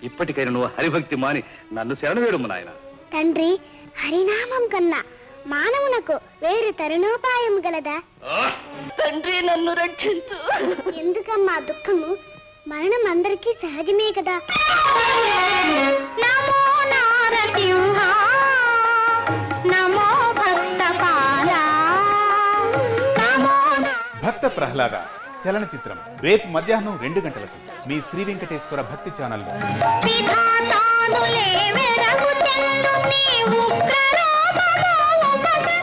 ఇప్పటికైనా నువ్వు హరిభక్తి మాని నన్ను శరణవేడుము నాయన తండ్రి హరినామం కన్నా మానవునకు వేరు తరుణోపాయం గలదా తండ్రి నన్ను రక్షించు ఎందుకమ్మా దుఃఖము మరణం అందరికీ సహజమే కదా నమో నారసింహ నమో భక్తపాల నమో భక్త ప్రహ్లాద చలనచిత్రం రేపు మధ్యాహ్నం రెండు గంటలకు మీ శ్రీ వెంకటేశ్వర భక్తి ఛానల్లో విధాతానులే వెరగు తెల్లు నీ ఉగ్ర రూపము ఉపశమ